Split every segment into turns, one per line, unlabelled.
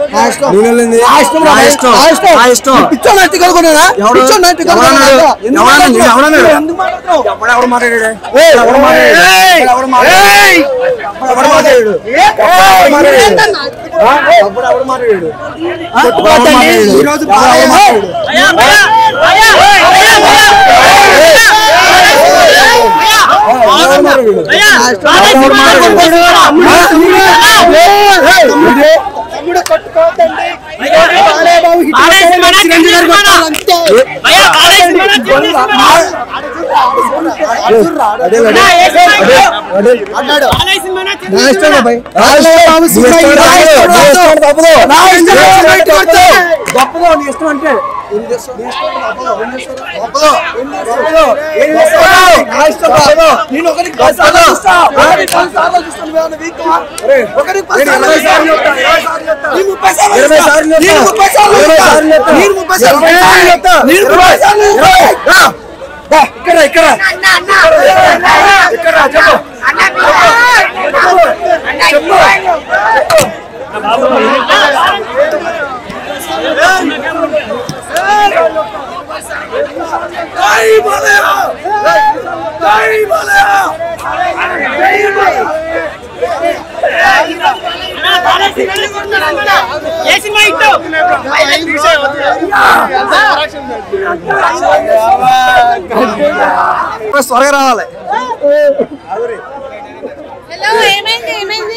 నువ్వు వెళ్ళింది.
నా ఇష్టం రా,
నా
నా
ఇష్టం.
ఇష్టం.
నా ఇష్టం.
నీ పిచ్చోడు అంటే కనుక్కున్నానా?
ఎవడు?
పిచ్చోడు అంటే
ఎవడు
కనుక్కున్నానా?
అన్నాడు?
ఎందుకు
ఎవడు అన్నాడు?
మాట్లాడుతున్నావు?
ఎవడు అన్నాడు?
ఎందుకు మాట్లాడుతున్నావు?
ఎవడు ఎవడు మాట్లాడాడు?
ఏయ్,
ఎవడు మాట్లాడాడు?
ఏయ్,
ఎవడు మాట్లాడాడు?
ఏయ్,
ఎవడు మాట్లాడాడు? ఎవడు మాట్లాడాడు? ఆ? ఎవడు ఎవడు మాట్లాడాడు?
కొట్టుకోవద్దండి.
ఈ రోజు బాలయ్య మాట్లాడాడు. ఎవడు మాట్లాడాడు? ఎవడు మాట్లాడాడు?
తమ్ముడు కొట్టుకోవద్దండి. బాలయ్య బాబు హిట్ కొట్టాడు, చిరంజీవి గారు కొట్టాలి అంతే.
అదే అదే. అదే.
అన్నాడు.
నా ఇష్టం రా భయ్. నా
బాలయ్య
ఇష్టం.
బాబు
నీ
సినిమా
ఇష్టం
నా
కాదు.
ఇష్టం
నీ
కాదు.
ఇష్టం తప్పదు.
నా ఇష్టం
నీ
కాదు.
ఇష్టం
కొట్టు.
తప్పదు. నీ ఇష్టం అంటే ఏం చేస్తావు? నీ ఇష్టం తప్పదు. ఏం చేస్తావు? తప్పదు. ఏం చేస్తావు? ఏం చేస్తావు? నా ఇష్టం తప్పదు.
నేను ఒకరికి పది సార్లు చూస్తా. ఒకరికి పది సార్లు చూస్తాను. నువ్వేమన్నా వీక్ ఆ? ఒకరికి పది
నేను
సార్లు
ఇరవై
చూస్తా.
సార్లు చెప్తా. ఇరవై సార్లు చెప్తా.
నేను ముప్పై సార్లు
ఇరవై
చూస్తా.
సార్లు చెప్తా.
నేను ముప్పై సార్లు
ఇరవై
చూస్తా.
సార్లు చెప్తా.
నేను ముప్పై సార్లు
ఇరవై
చూస్తా.
సార్లు చెప్తా.
నేను ముప్పై సార్లు చూస్తా.
ఇరవై. రా. రా. ఇక్కడ ఇక్కడ ఇక్కడ చెప్పు
జై బాలయ్య! జై బాలయ్య! జై బాలయ్య!
త్వరగా రావాలి
హలో ఏమైంది ఏమైంది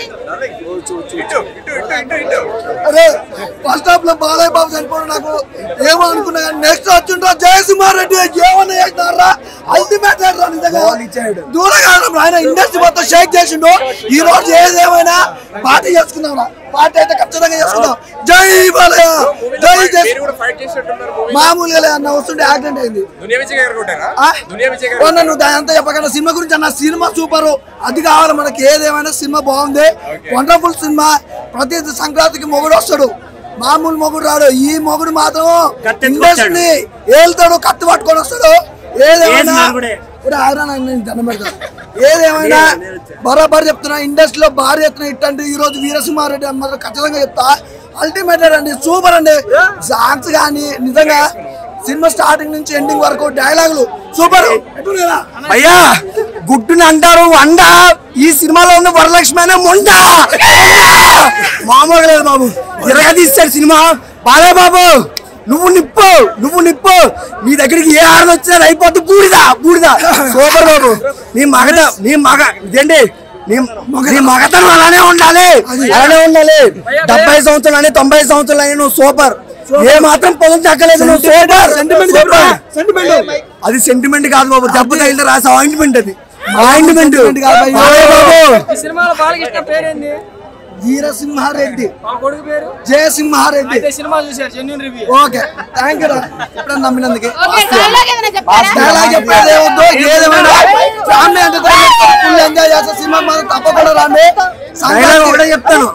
అరే ఫస్ట్ హాఫ్ లో బాలయ్య బాబు చనిపోవడం నాకు ఏమో అనుకున్నా కానీ నెక్స్ట్ వచ్చిండ్రా జయసింహార్ రెడ్డి ఏమన్నా చేసినారా అల్టిమేట్ రా నిజంగా
Ball ఇచ్చాడు.
దూరంగా ఉన్నాం. ఆయన ఇండస్ట్రీ మొత్తం షేక్ చేసిండు ఈ రోజు ఏదేమైనా పార్టీ చేసుకుందాం పార్టీ అయితే ఖచ్చితంగా చేసుకుందాం జై బాలయ్య జై జై
మీరు కూడా ఫైట్ చేసినట్టున్నారు మూవీ
మామూలుగా లే అన్న వస్తుంటే యాక్సిడెంట్ అయింది
దునియా విజయ్ గారు కొట్టారా
ఆ?
దునియా విజయ్ గారు
ఓ నువ్వు దాని అంతా చెప్పకుండా సినిమా గురించి అన్న సినిమా సూపర్ అది కావాలి మనకి ఏదేమైనా సినిమా బాగుంది వండర్ఫుల్ సినిమా ప్రతి సంక్రాంతికి మొగుడు వస్తాడు మామూలు మొగుడు రాడు ఈ మొగుడు మాత్రం ఇండస్ట్రీ ఏళ్తాడు కత్తి పట్టుకొని వస్తాడు ఏదేమైనా ఇప్పుడు ఆగ్రా నాకు నేను దండం పెడతా ఏదేమైనా బరాబర్ చెప్తున్నా ఇండస్ట్రీలో భారీ ఎత్తున హిట్ అంటే ఈ రోజు వీరసింహారెడ్డి అని మాత్రం ఖచ్చితంగా చెప్తా అల్టిమేట్ అండి సూపర్ అండి సాంగ్స్ కానీ నిజంగా సినిమా స్టార్టింగ్ నుంచి ఎండింగ్ వరకు డైలాగులు సూపర్ ఎప్పుడు కదా
అయ్యా గుడ్డుని అంటారు అండ ఈ సినిమాలో ఉన్న వరలక్ష్మి అనే మొండ మామూలుగా లేదు బాబు ఇరగా తీస్తాడు సినిమా బాలే బాబు నువ్వు నిప్పు నువ్వు నిప్పు నీ దగ్గరికి ఏ ఆడది వచ్చినా అయిపోద్ది బూడిదా బూడిదా సూపర్ బాబు నీ మగత నీ మగ ఇదేంటి నీ నీ మగతనం అలానే ఉండాలి అలానే ఉండాలి డెబ్బై సంవత్సరాలు అని తొంభై సంవత్సరాలు అని నువ్వు సూపర్ ఏ మాత్రం పొలం దక్కలేదు నువ్వు సూపర్ సెంటిమెంట్ అది సెంటిమెంట్ కాదు బాబు దెబ్బ తగిలితే రాసే ఆయింట్మెంట్ అది ఆయింట్మెంట్
కాదు
బాబు
సినిమాలో బాలకృష్ణ పేరేంది
వీరసింహారెడ్డి
మా కొడుకు పేరు
జయసింహారెడ్డి
అయితే సినిమా చూశారు genuine review
okay thank you ఎప్పుడన్నా నమ్మినందుకే
ఓకే డైలాగ్ ఏమైనా చెప్తారా
డైలాగ్ చెప్పేది ఏమొద్దు ఏదేమైనా ఫ్యామిలీ ఎంటర్టైన్మెంట్ ఫుల్ ఎంజాయ్ చేస్తే సినిమా మాత్రం తప్పకుండా రండి
డైలాగ్
సంక్రాంతి
ఒకటే చెప్తాను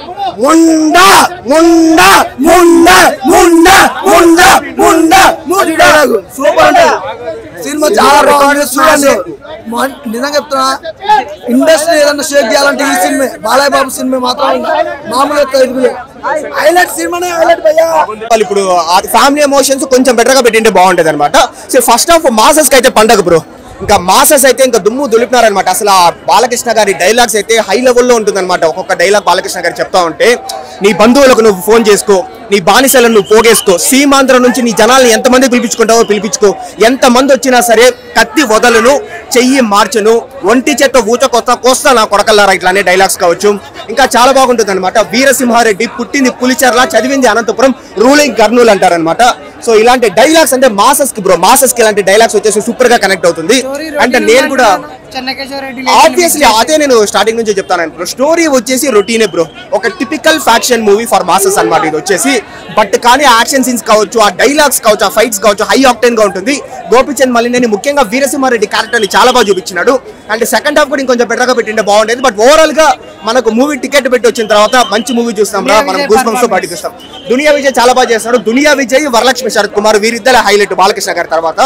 ముండా ముండా ముండా ముండా ముండా ముండా
మూడు డైలాగ్ సూపర్ అంటే సినిమా చాలా బాగుంది చూడండి మా- నిజంగా చెప్తున్నా ఇండస్ట్రీ ఏదన్నా షేక్ చేయాలంటే ఈ సినిమా బాలయ్య బాబు సినిమా మాత్రం మామూలుగా హైలైట్ సినిమానే హైలైట్ భయ్యా
వాళ్ళు ఇప్పుడు ఫ్యామిలీ ఎమోషన్స్ కొంచెం బెటర్ గా పెట్టింటే బాగుంటది అనమాట సో ఫస్ట్ ఆఫ్ మాసెస్ కి అయితే పండగ బ్రో ఇంకా మాసెస్ అయితే ఇంకా దుమ్ము దులిపినారనమాట అసలు ఆ బాలకృష్ణ గారి డైలాగ్స్ అయితే హై లెవెల్లో ఉంటుందన్నమాట ఒక్కొక్క డైలాగ్ బాలకృష్ణ గారు చెప్తా ఉంటే నీ బంధువులకు నువ్వు ఫోన్ చేసుకో నీ బానిసలను నువ్వు పోగేసుకో సీమాంధ్రం నుంచి నీ జనాల్ని ఎంతమంది పిలిపించుకుంటావో పిలిపించుకో ఎంతమంది వచ్చినా సరే కత్తి వదలను చెయ్యి మార్చను ఒంటి చెత్త ఊచ కొత్త కోస్తా నా కొడకల్లారా ఇట్లానే డైలాగ్స్ కావచ్చు ఇంకా చాలా బాగుంటుంది అనమాట వీరసింహారెడ్డి పుట్టింది పులిచెర్ల చదివింది అనంతపురం రూలింగ్ కర్నూలు అంటారనమాట సో ఇలాంటి డైలాగ్స్ అంటే మాసెస్ కి బ్రో మాసెస్ కి ఇలాంటి డైలాగ్స్ వచ్చేసి సూపర్ గా కనెక్ట్ అవుతుంది అంటే నేను కూడా
చెన్నకేశ్వర రెడ్డి
ఆబ్వియస్లీ అదే నేను స్టార్టింగ్ నుంచి చెప్తాను బ్రో స్టోరీ వచ్చేసి రొటీనే బ్రో ఒక typical faction movie for masses అన్నమాట ఇది వచ్చేసి బట్ కానీ యాక్షన్ సీన్స్ కావచ్చు ఆ డైలాగ్స్ కావచ్చు ఆ ఫైట్స్ కావచ్చు హై ఆక్టెన్ గా ఉంటుంది గోపిచంద్ మలినేని ముఖ్యంగా వీరసింహారెడ్డి క్యారెక్టర్ ని చాలా బాగా చూపించినాడు అండ్ సెకండ్ హాఫ్ కూడా ఇంకొంచెం బెటర్ గా పెట్టింటే బాగుండేది బట్ ఓవరాల్ గా మనకు మూవీ టికెట్ పెట్టి వచ్చిన తర్వాత మంచి మూవీ చూస్తాం రా మనం గూస్ బంప్స్ తో పాటు చూస్తాం దునియా విజయ్ చాలా బాగా చేస్తాడు దునియా విజయ్ వరలక్ష్మి శరత్ కుమార్ వీరిద్దరే హైలైట్ బాలకృష్ణ గారి తర్వాత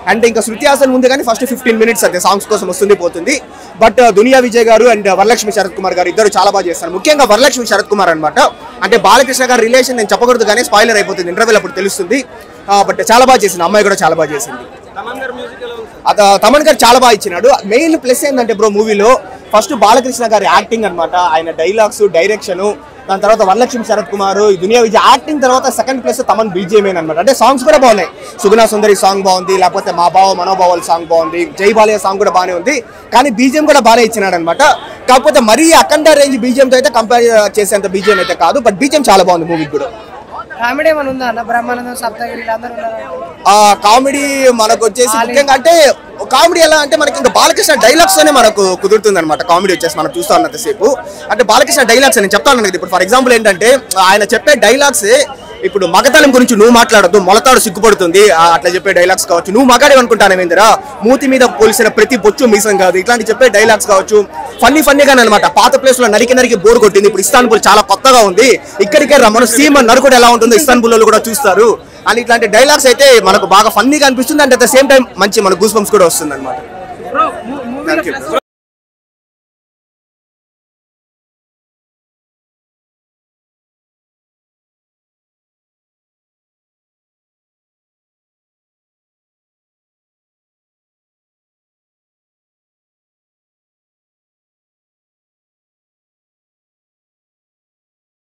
అండ్ ఇంకా శృతి హాసన్ ముందు కానీ ఫస్ట్ ఫిఫ్టీన్ మినిట్స్ అంతే సాంగ్స్ కోసం వస్తుంది పోతుంది బట్ దునియా విజయ్ గారు అండ్ వరలక్ష్మి శరత్ కుమార్ గారు ఇద్దరు చాలా బాగా చేస్తారు ముఖ్యంగా వరలక్ష్మి శరత్ కుమార్ అనమాట అంటే బాలకృష్ణ గారి రిలేషన్ నేను చెప్పకూడదు కానీ స్పాయిలర్ అయిపోతుంది ఇంటర్వ్యూలో అప్పుడు తెలుస్తుంది బట్ చాలా బాగా చేసింది అమ్మాయి కూడా చాలా బాగా చేసింది అత తమన్ గారు చాలా బాగా ఇచ్చినాడు మెయిన్ ప్లస్ ఏంటంటే బ్రో మూవీలో ఫస్ట్ బాలకృష్ణ గారి యాక్టింగ్ అన్నమాట ఆయన డైలాగ్స్ డైరెక్షన్ దాని తర్వాత వరలక్ష్మి శరత్ కుమార్ ఈ దునియా విజయ్ యాక్టింగ్ తర్వాత సెకండ్ ప్లేస్ తమన్ బీజేమే అనమాట అంటే సాంగ్స్ కూడా బాగున్నాయి సుగుణ సుందరి సాంగ్ బాగుంది లేకపోతే మా బావ మనోభావాల సాంగ్ బాగుంది జై బాలయ్య సాంగ్ కూడా బాగానే ఉంది కానీ బీజేం కూడా బాగానే ఇచ్చినాడు అనమాట కాకపోతే మరీ అఖండ రేంజ్ బీజేంతో అయితే కంపేర్ చేసేంత బీజేం అయితే కాదు బట్ బీజేం చాలా బాగుంది మూవీకి కూడా
కామెడీ ఏమైనా ఉందా అన్న బ్రహ్మానందం సప్తగిరి అందరూ ఉన్నారు
ఆ కామెడీ మనకు వచ్చేసి ముఖ్యంగా అంటే కామెడీ ఎలా అంటే మనకి ఇంకా బాలకృష్ణ డైలాగ్స్ అనే మనకు కుదురుతుంది అనమాట కామెడీ వచ్చేసి మనం చూస్తా ఉన్నంతసేపు అంటే బాలకృష్ణ డైలాగ్స్ నేను చెప్తాను కదా ఇప్పుడు ఫర్ ఎగ్జాంపుల్ ఏంటంటే ఆయన చెప్పే డైలాగ్స్ ఇప్పుడు మగతనం గురించి నువ్వు మాట్లాడద్దు మొలతాడు సిగ్గుపడుతుంది ఆ, అట్లా చెప్పే డైలాగ్స్ కావచ్చు నువ్వు మగాడే అనుకుంటానేమేందిరా మూతి మీద పోలిసిన ప్రతి బొచ్చు మీసం కాదు ఇట్లాంటి చెప్పే డైలాగ్స్ కావచ్చు ఫన్నీ ఫన్నీగానే అనమాట పాత ప్లేస్ లో నరికి నరికి బోర్ కొట్టింది ఇప్పుడు ఇస్తాన్బుల్ చాలా కొత్తగా ఉంది ఇక్కడికే రమ్మను సీమ నరుకుడు ఎలా ఉంటుందో ఇస్తాన్బుల్ కూడా చూస్తారు అని ఇట్లాంటి డైలాగ్స్ అయితే మనకు బాగా ఫన్నీగా అనిపిస్తుంది and at the same time మంచి మన గూస్ బంప్స్ కూడా వస్తుంది అనమాట